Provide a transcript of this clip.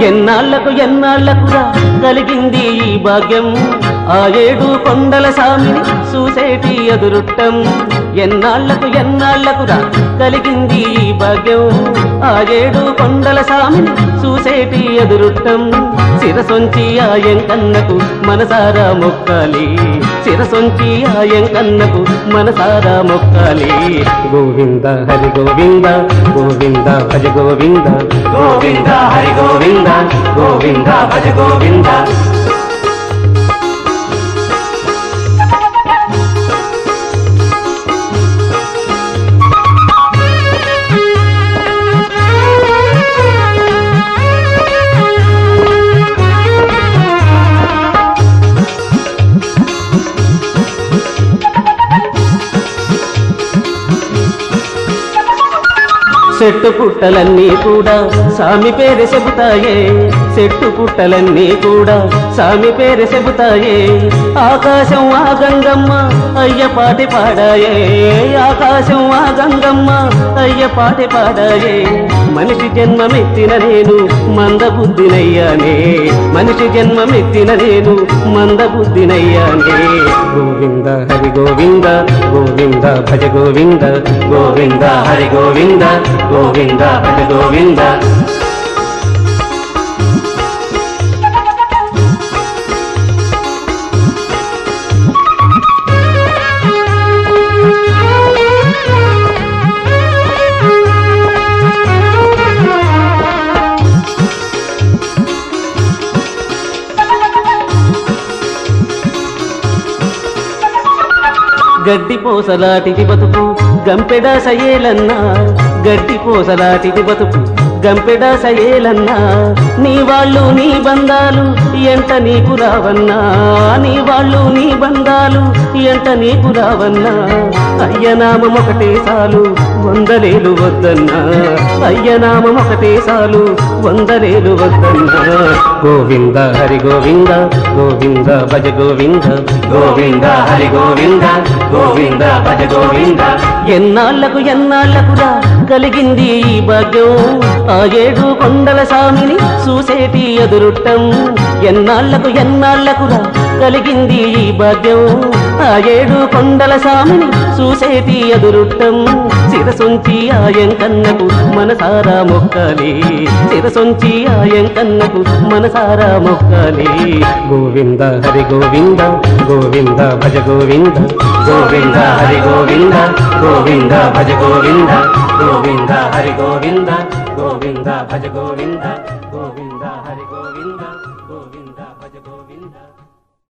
ఎన్నాళ్లకు ఎన్నాళ్లకురా కలిగింది ఈ భాగ్యం ఆ ఏడు కొండల సామిని చూసేటి ఎదురుట్టం ఎన్నాళ్లకు ఎన్నాళ్లకురా కలిగింది ఈ భాగ్యం ఆ ఏడు కొండల సామిని చూసేటి ఎదురుట్టం శిరసొంచి ఆ ఎంకన్నకు మనసారా మొక్కాలి శిరసొంచి ఆ ఎంకన్నకు మనసారా మొక్కాలి గోవింద హరి గోవింద గోవింద భజ గోవింద గోవింద హరి గోవింద గోవింద భజ గోవింద చెట్టు పుట్టలన్నీ కూడా సామి పేరు చెబుతాయే చెట్టు పుట్టలన్నీ కూడా సామి పేరు చెబుతాయే ఆకాశం ఆ గంగమ్మ అయ్య పాటి పాడాయే ఆకాశం ఆ గంగమ్మ అయ్య పాటి పాడాయే మనిషి జన్మమెత్తిన నేను మందబుద్ధినయ్యానే మనిషి జన్మమెత్తిన నేను మందబుద్ధినయ్యానే గోవింద హరి గోవింద గోవింద భజ గోవింద గోవింద హరి గోవింద గోవింద భజ గోవింద గడ్డి పోసలాటిది బతుకు గంపెడ సయేలన్నా గడ్డి పోసలాటిది బతుకు గంపెడ సయేలన్నా నీ వాళ్ళు నీ బంధాలు ఎంట నీకు రావన్నా నీ వాళ్ళు నీ బంధాలు ఎంట నీకు రావన్నా అయ్యనామం ఒకటే చాలు వందలేలు వద్దన్నా అయ్యనామం ఒకటే చాలు వందలేలు వద్దన్నా గోవింద హరి గోవింద గోవింద భజ గోవింద గోవింద హరి గోవింద గోవింద భజ గోవింద ఎన్నాళ్లకు ఎన్నాళ్లకురా కలిగింది ఈ భాగ్యం ఆ ఏడు కొండల సామిని చూసేటి ఎదురుట్టం ఎన్నాళ్లకు ఎన్నాళ్లకురా కలిగింది ఈ భాగ్యం ఆ ఏడు కొండల సామిని చూసేటి ఎదురుట్టం శిరసొంచి ఆయం కన్నకు మనసారా మొక్కాలి శిరసొంచి ఆయం కన్నకు మనసారా మొక్కాలి గోవింద హరి గోవింద గోవింద భజ గోవింద గోవింద హరి గోవింద గోవింద భజ గోవింద గోవింద హరి గోవింద గోవింద భజ గోవింద గోవింద హరి గోవింద గోవింద భజ గోవింద